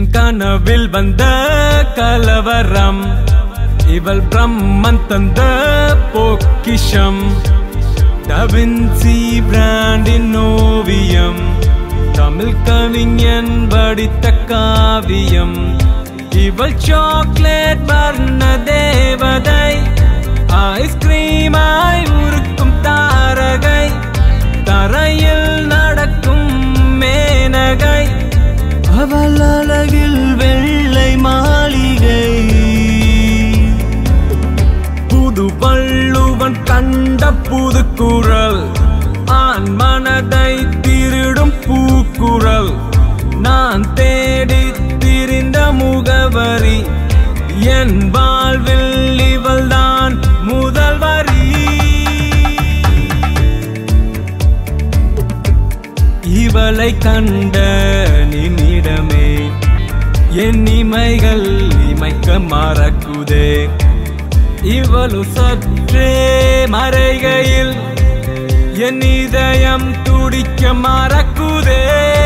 என் கனவில் வந்த கலவரம் இவள் பிரம்மன் தந்த பொக்கிஷம் டவின்சி பிராண்டின் ஓவியம் தமிழ் கவிஞன் படித்த காவியம் இவள் சாக்லேட் வர்ண தேவதை ஐஸ்கிரீமாய் உருக்கும் தாரகை தரையில் நடக்கும் மேனகை அவள் அழகில் வெள்ளை மாளிகை புது வள்ளுவன் கண்ட புது குரல் ஆண் மனதை திருடும் பூக்குரல் நான் தேடி திரிந்த முகவரி என் வாழ்வில் இவள்தான் முதல் வரி இவளை கண்ட நிமிடமே என் இமைகள் இமைக்க மறக்குதே இவளு சற்றே மறைகையில் என் இதயம் துடிக்க மறக்குதே